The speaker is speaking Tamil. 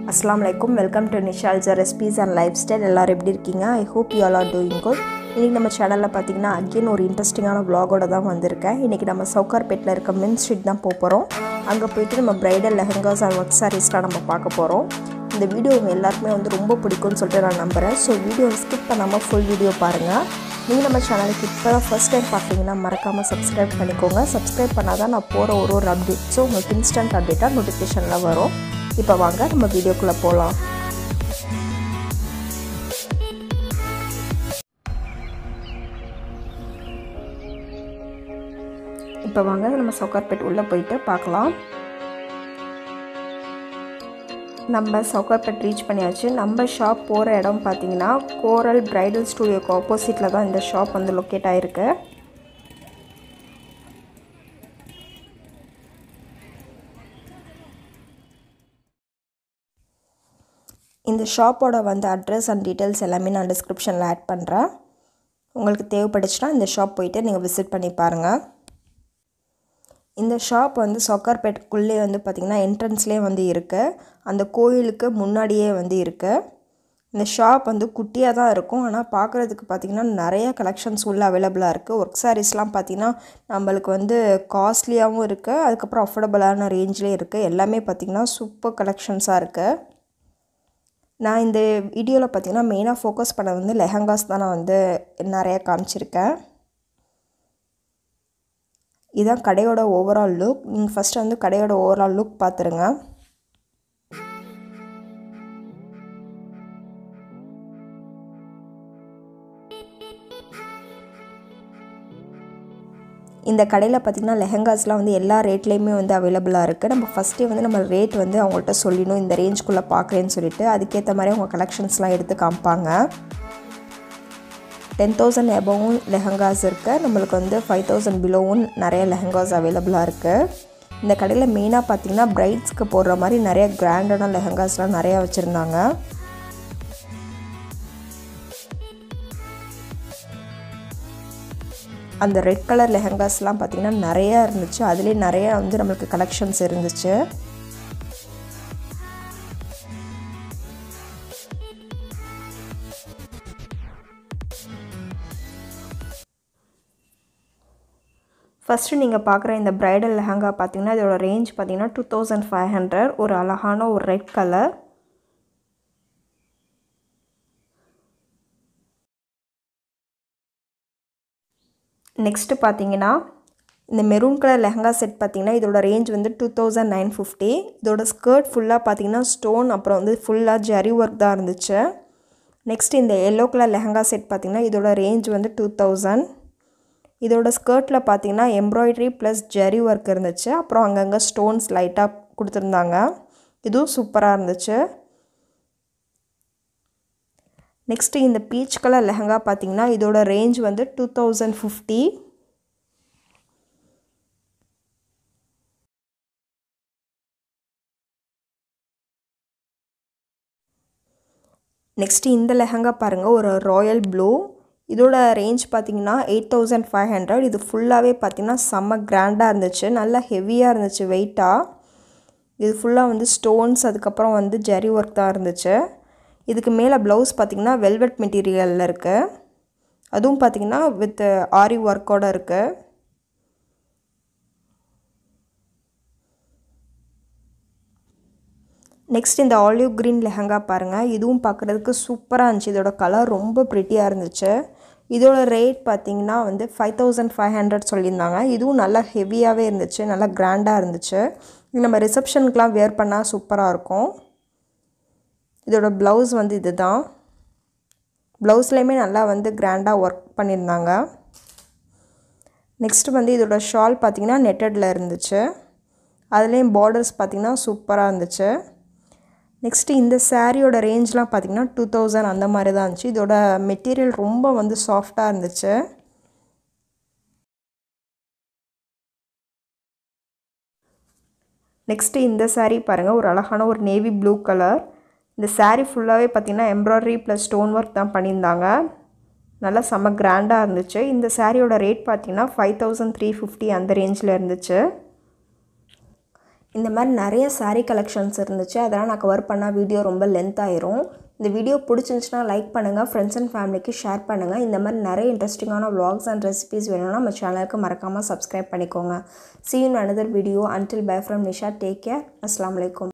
அஸ்லாம் வலைக்கும் welcome to Nishalja recipes and lifestyle எல்லோரும் எப்படி இருக்கீங்க I hope you all are doing good இன்றைக்கி நம்ம சேனலில் பார்த்தீங்கன்னா அகெயின் ஒரு இன்ட்ரெஸ்டிங்கான vlog-ஓட தான் வந்திருக்கேன் இன்றைக்கி நம்ம சவுகார்பேட்டில் இருக்க மென் ஸ்ட்ரீட் தான் போக போகிறோம் அங்கே போயிட்டு நம்ம பிரைடல் லெஹங்காஸ் அண்ட் ஒர்க் சாரீஸ்லாம் நம்ம பார்க்க போகிறோம் இந்த வீடியோ உங்கள் எல்லாருக்குமே வந்து ரொம்ப பிடிக்கும்னு சொல்லிட்டு நான் நம்புகிறேன் ஸோ வீடியோ ஸ்கிப் பண்ணாமல் ஃபுல் வீடியோ பாருங்கள் நீங்கள் நம்ம சேனலுக்கு இப்போ தான் ஃபஸ்ட் டைம் பார்த்தீங்கன்னா மறக்காமல் சப்ஸ்கிரைப் பண்ணிக்கோங்க சப்ஸ்கிரைப் பண்ணால் தான் நான் போகிற ஒரு ஒரு அப்டேட்ஸும் உங்களுக்கு இன்ஸ்டன்ட் அப்டேட்டாக நோட்டிஃபிகேஷனில் வரும் இப்போ வாங்க நம்ம வீடியோக்குள்ளே போகலாம் இப்போ வாங்க நம்ம சவுகார்பேட் உள்ளே போயிட்டு பார்க்கலாம் நம்ம சவுகார்பேட் ரீச் பண்ணியாச்சு நம்ம ஷாப் போகிற இடம் பார்த்தீங்கன்னா கோரல் பிரைடல் ஸ்டூடியோக்கு ஆப்போசிட்டில் தான் இந்த ஷாப் வந்து லொக்கேட் ஆகிருக்கு இந்த ஷாப்போட வந்து அட்ரஸ் அண்ட் டீட்டெயில்ஸ் எல்லாமே நான் டிஸ்கிரிப்ஷனில் ஆட் பண்ணுறேன் உங்களுக்கு தேவைப்பட்டுச்சுன்னா இந்த ஷாப் போயிட்டு நீங்கள் விசிட் பண்ணி பாருங்கள் இந்த ஷாப் வந்து சொக்கார்பேட்டுக்குள்ளே வந்து பார்த்திங்கன்னா என்ட்ரன்ஸ்லேயே வந்து இருக்குது அந்த கோயிலுக்கு முன்னாடியே வந்து இருக்குது இந்த ஷாப் வந்து குட்டியாக தான் இருக்கும் ஆனால் பார்க்குறதுக்கு பார்த்திங்கன்னா நிறைய கலெக்ஷன்ஸ் உள்ள அவைலபிளாக இருக்குது ஒர்க் சாரீஸ்லாம் பார்த்திங்கன்னா நம்மளுக்கு வந்து காஸ்ட்லியாகவும் இருக்குது அதுக்கப்புறம் அஃபோர்டபுளான ரேஞ்சிலே இருக்குது எல்லாமே பார்த்திங்கன்னா சூப்பர் கலெக்ஷன்ஸாக இருக்குது நான் இந்த வீடியோவில் பார்த்திங்கன்னா மெயினாக ஃபோக்கஸ் பண்ண வந்து லெஹங்காஸ் தான் நான் வந்து நிறையா காமிச்சிருக்கேன் இதுதான் கடையோட ஓவரால் லுக் நீங்கள் ஃபஸ்ட்டு வந்து கடையோட ஓவரால் லுக் பார்த்துருங்க இந்த கடையில் பார்த்திங்கன்னா லெஹங்காஸ்லாம் வந்து எல்லா ரேட்லேயுமே வந்து அவைலபிளாக இருக்குது நம்ம ஃபஸ்ட்டே வந்து நம்ம ரேட் வந்து அவங்கள்ட்ட சொல்லிடணும் இந்த ரேஞ்சுக்குள்ளே பார்க்குறேன்னு சொல்லிட்டு அதுக்கேற்ற மாதிரி அவங்க கலெக்ஷன்ஸ்லாம் எடுத்து காமிப்பாங்க டென் தௌசண்ட் எபவும் லெஹங்காஸ் இருக்குது நம்மளுக்கு வந்து ஃபைவ் தௌசண்ட் பிலோவும் நிறைய லெஹங்காஸ் அவைலபிளாக இருக்குது இந்த கடையில் மெயினாக பார்த்திங்கன்னா பிரைட்ஸ்க்கு போடுற மாதிரி நிறைய கிராண்டான லெஹங்காஸ்லாம் நிறையா வச்சுருந்தாங்க அந்த ரெட் கலர் லெஹங்காஸ்லாம் பார்த்திங்கன்னா நிறையா இருந்துச்சு அதுலேயே நிறையா வந்து நம்மளுக்கு கலெக்ஷன்ஸ் இருந்துச்சு ஃபஸ்ட்டு நீங்கள் பார்க்குற இந்த ப்ரைடல் லெஹங்கா பார்த்தீங்கன்னா இதோட ரேஞ்ச் பார்த்தீங்கன்னா டூ தௌசண்ட் ஃபைவ் ஹண்ட்ரட் ஒரு அழகான ஒரு ரெட் கலர் நெக்ஸ்ட்டு பார்த்தீங்கன்னா இந்த மெரூன் கலர் லெஹங்கா செட் பார்த்தீங்கன்னா இதோட ரேஞ்ச் வந்து டூ தௌசண்ட் நைன் ஃபிஃப்டி இதோட ஸ்கர்ட் ஃபுல்லாக பார்த்தீங்கன்னா ஸ்டோன் அப்புறம் வந்து ஃபுல்லாக ஜரி ஒர்க் தான் இருந்துச்சு நெக்ஸ்ட் இந்த எல்லோ கலர் லெஹங்கா செட் பார்த்திங்கன்னா இதோட ரேஞ்ச் வந்து டூ தௌசண்ட் இதோட ஸ்கர்ட்டில் பார்த்தீங்கன்னா எம்ப்ராய்டரி ப்ளஸ் ஜெரி ஒர்க் இருந்துச்சு அப்புறம் அங்கங்கே ஸ்டோன்ஸ் லைட்டாக கொடுத்துருந்தாங்க இதுவும் சூப்பராக இருந்துச்சு நெக்ஸ்ட்டு இந்த பீச் கலர் லெஹங்கா பார்த்தீங்கன்னா இதோட ரேஞ்ச் வந்து டூ தௌசண்ட் ஃபிஃப்டி நெக்ஸ்ட்டு இந்த லெஹங்கா பாருங்கள் ஒரு ராயல் ப்ளூ இதோட ரேஞ்ச் பார்த்திங்கன்னா எயிட் தௌசண்ட் ஃபைவ் ஹண்ட்ரட் இது ஃபுல்லாகவே பார்த்திங்கன்னா செம்ம கிராண்டாக இருந்துச்சு நல்லா ஹெவியாக இருந்துச்சு வெயிட்டாக இது ஃபுல்லாக வந்து ஸ்டோன்ஸ் அதுக்கப்புறம் வந்து ஜெரி ஒர்க் தான் இருந்துச்சு இதுக்கு மேலே ப்ளவுஸ் பார்த்திங்கன்னா வெல்வெட் மெட்டீரியலில் இருக்குது அதுவும் பார்த்திங்கன்னா வித் ஆரி ஒர்க்கோடு இருக்குது நெக்ஸ்ட் இந்த ஆலிவ் க்ரீன் லெஹங்கா பாருங்கள் இதுவும் பார்க்குறதுக்கு சூப்பராக இருந்துச்சு இதோட கலர் ரொம்ப ப்ரிட்டியாக இருந்துச்சு இதோட ரேட் பார்த்திங்கன்னா வந்து ஃபைவ் தௌசண்ட் ஃபைவ் ஹண்ட்ரட் சொல்லியிருந்தாங்க இதுவும் நல்லா ஹெவியாகவே இருந்துச்சு நல்லா கிராண்டாக இருந்துச்சு இது நம்ம ரிசப்ஷனுக்கெலாம் வேர் பண்ணால் சூப்பராக இருக்கும் இதோட ப்ளவுஸ் வந்து இது தான் ப்ளவுஸ்லேயுமே நல்லா வந்து கிராண்டாக ஒர்க் பண்ணியிருந்தாங்க நெக்ஸ்ட் வந்து இதோட ஷால் பார்த்திங்கன்னா நெட்டடில் இருந்துச்சு அதுலேயும் பார்டர்ஸ் பார்த்திங்கன்னா சூப்பராக இருந்துச்சு நெக்ஸ்ட்டு இந்த சாரியோட ரேஞ்ச்லாம் பார்த்திங்கன்னா டூ தௌசண்ட் அந்த மாதிரி தான் இருந்துச்சு இதோட மெட்டீரியல் ரொம்ப வந்து சாஃப்டாக இருந்துச்சு நெக்ஸ்ட்டு இந்த சாரீ பாருங்கள் ஒரு அழகான ஒரு நேவி ப்ளூ கலர் இந்த சாரீ ஃபுல்லாகவே பார்த்திங்கன்னா எம்ப்ராய்டரி ப்ளஸ் ஸ்டோன் ஒர்க் தான் பண்ணியிருந்தாங்க நல்லா செம்ம கிராண்டாக இருந்துச்சு இந்த சாரியோட ரேட் பார்த்திங்கன்னா ஃபைவ் தௌசண்ட் த்ரீ ஃபிஃப்டி அந்த ரேஞ்சில் இருந்துச்சு இந்த மாதிரி நிறைய saree கலெக்ஷன்ஸ் இருந்துச்சு அதெல்லாம் நான் கவர் பண்ணால் வீடியோ ரொம்ப லென்த் ஆயிரும் இந்த வீடியோ பிடிச்சிருந்துச்சுன்னா லைக் பண்ணுங்கள் ஃப்ரெண்ட்ஸ் அண்ட் ஃபேமிலிக்கு ஷேர் பண்ணுங்கள் இந்த மாதிரி நிறைய இன்ட்ரெஸ்டிங்கான vlogs அண்ட் ரெசிபீஸ் வேணும்னா நம்ம சேனலுக்கு மறக்காமல் சப்ஸ்கிரைப் பண்ணிக்கோங்க see you in another video until bye from nisha take care அஸ்ஸலாமு அலைக்கும்